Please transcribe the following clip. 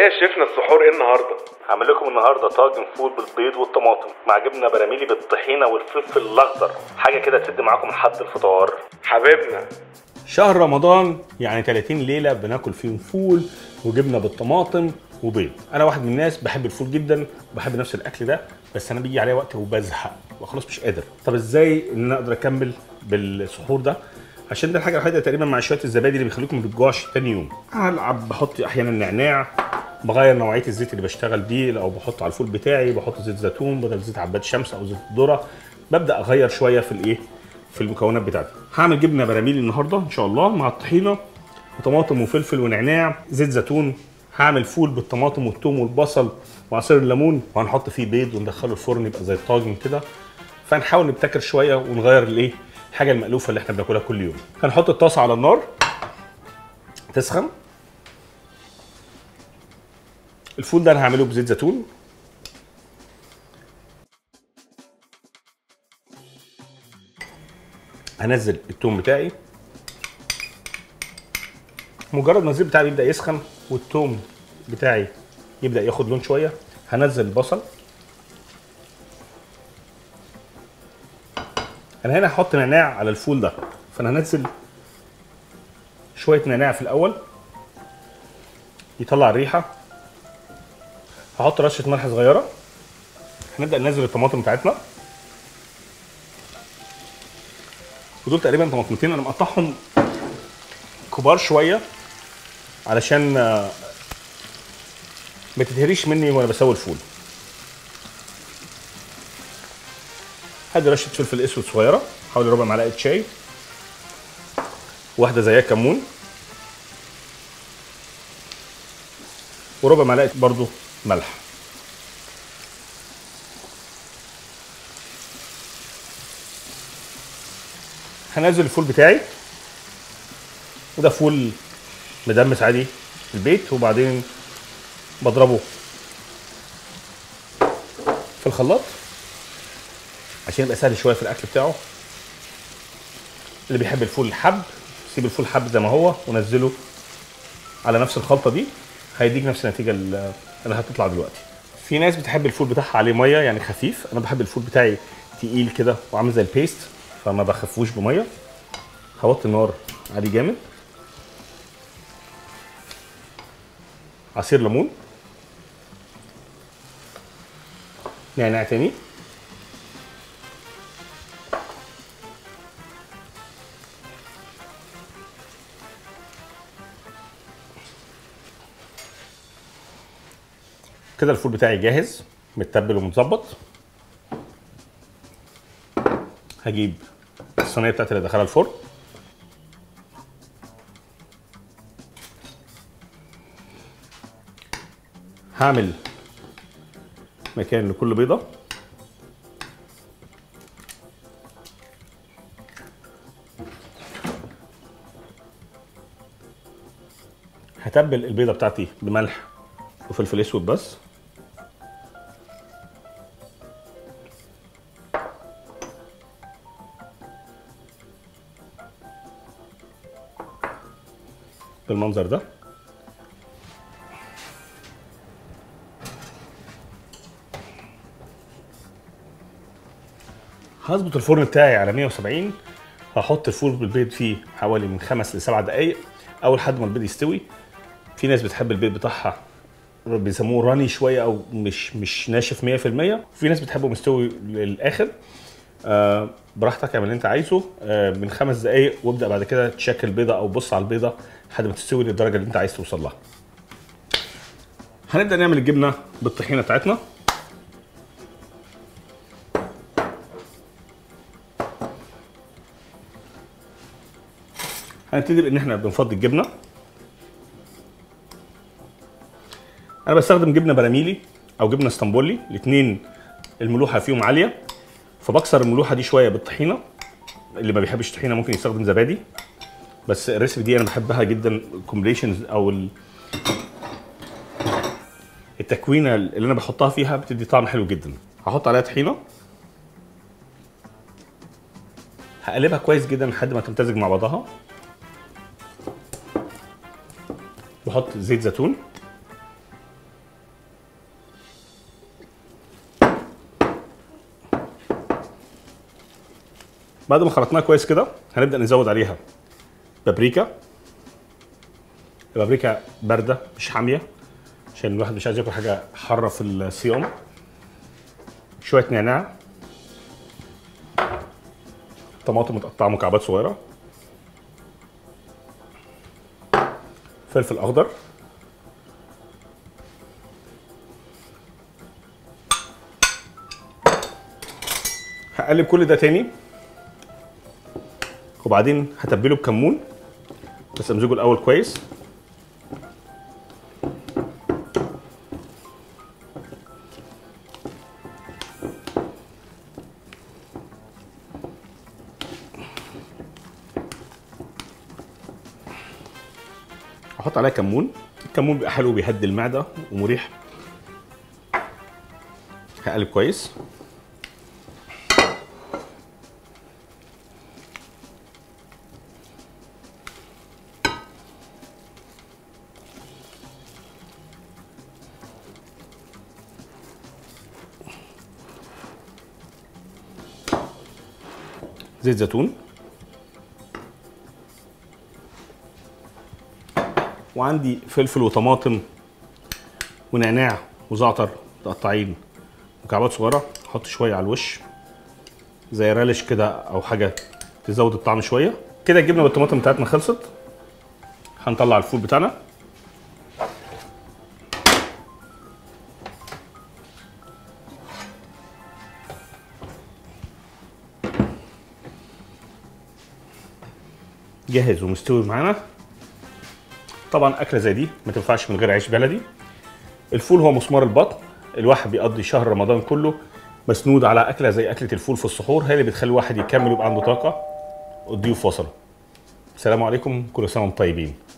ايه يا شيفنا السحور ايه النهارده هعمل لكم النهارده طاجن فول بالبيض والطماطم مع جبنه براميلي بالطحينه والفلفل الاخضر حاجه كده تسد معاكم لحد الفطار حبيبنا شهر رمضان يعني 30 ليله بناكل فيهم فول وجبنه بالطماطم وبيض انا واحد من الناس بحب الفول جدا وبحب نفس الاكل ده بس انا بيجي عليه وقت وبزهق وخلاص مش قادر طب ازاي ان انا اقدر اكمل بالسحور ده عشان ده الحاجه الوحيده تقريبا مع شويه الزبادي اللي بيخليكم ما تتجوعش تاني يوم هلعب بحط احيانا نعناع بغير نوعيه الزيت اللي بشتغل بيه او بحطه على الفول بتاعي بحط زيت زيتون بدل زيت عباد شمس او زيت ذره ببدا اغير شويه في الايه في المكونات بتاعتي هعمل جبنه براميلي النهارده ان شاء الله مع الطحينه وطماطم وفلفل ونعناع زيت زيتون هعمل فول بالطماطم والثوم والبصل وعصير الليمون وهنحط فيه بيض وندخله الفرن يبقى زي الطاجن كده فنحاول نبتكر شويه ونغير الايه الحاجه المألوفه اللي احنا بناكلها كل يوم هنحط الطاسه على النار تسخن الفول ده انا هعمله بزيت زيتون هنزل التوم بتاعي مجرد ما الزيت بتاعي يبدا يسخن والتوم بتاعي يبدا ياخد لون شويه هنزل البصل انا هنا هحط نعناع على الفول ده فانا هنزل شويه نعناع في الاول يطلع الريحه هحط رشه ملح صغيره هنبدا ننزل الطماطم بتاعتنا ودول تقريبا طماطمتين انا مقطعهم كبار شويه علشان آه، ما تتهريش مني وانا بسوي الفول هدي رشه فلفل اسود صغيره حوالي ربع معلقه شاي واحده زيها كمون وربع معلقه برضو ملح هنزل الفول بتاعي وده فول مدمس عادي في البيت وبعدين بضربه في الخلاط عشان يبقى سهل شويه في الاكل بتاعه اللي بيحب الفول الحب سيب الفول حب زي ما هو ونزله على نفس الخلطه دي هيديك نفس النتيجه اللي اللي هتطلع دلوقتي في ناس بتحب الفول بتاعها عليه ميه يعني خفيف انا بحب الفول بتاعي تقيل كده وعامل زي البيست فما بخفوش بميه هوطي النار عادي جامد عصير ليمون نعناع تاني كده الفول بتاعي جاهز متبل ومتظبط هجيب الصينيه بتاعتي اللي ادخلها الفرن هعمل مكان لكل بيضه هتبل البيضه بتاعتي بملح وفلفل اسود بس بالمنظر ده هظبط الفرن بتاعي على 170 هحط الفول بالبيض فيه حوالي من خمس لسبع دقايق اول لحد ما البيض يستوي في ناس بتحب البيض بتاعها بيسموه راني شويه او مش مش ناشف 100% في ناس بتحبه مستوي للاخر آه براحتك اعمل اللي انت عايزه آه من خمس دقايق وابدا بعد كده تشكل البيضه او بص على البيضه لحد ما تستوي للدرجه اللي انت عايز توصل لها هنبدا نعمل الجبنه بالطحينه بتاعتنا هنبتدي بان احنا بنفضي الجبنه انا بستخدم جبنه براميلي او جبنه اسطنبولي الاثنين الملوحه فيهم عاليه فبكسر الملوحه دي شويه بالطحينه اللي ما بيحبش الطحينه ممكن يستخدم زبادي بس الريسبي دي انا بحبها جدا الكومبليشنز او ال... التكوينه اللي انا بحطها فيها بتدي طعم حلو جدا هحط عليها طحينه هقلبها كويس جدا لحد ما تمتزج مع بعضها بحط زيت زيتون بعد ما خلطناها كويس كده هنبدا نزود عليها بابريكا البابريكا بارده مش حاميه عشان الواحد مش عايز ياكل حاجه حاره في الصيام شويه نعناع طماطم متقطعه مكعبات صغيره فلفل اخضر هقلب كل ده تاني وبعدين هتبله بكمون بس امزجه الاول كويس احط عليها كمون الكمون بيبقى حلو بيهدي المعده ومريح هقلب كويس زيت زيتون وعندي فلفل وطماطم ونعناع وزعتر متقطعين مكعبات صغيره احط شويه على الوش زي رالش كده او حاجه تزود الطعم شويه كده الجبنه والطماطم بتاعتنا خلصت هنطلع الفول بتاعنا جاهز ومستوي معانا طبعا اكله زي دي ما تنفعش من غير عيش بلدي الفول هو مسمار البطن الواحد بيقضي شهر رمضان كله مسنود على اكله زي اكله الفول في السحور هي اللي بتخلي الواحد يكمل ويبقى عنده طاقه والضيوف وصلوا السلام عليكم كل سنه وانتم طيبين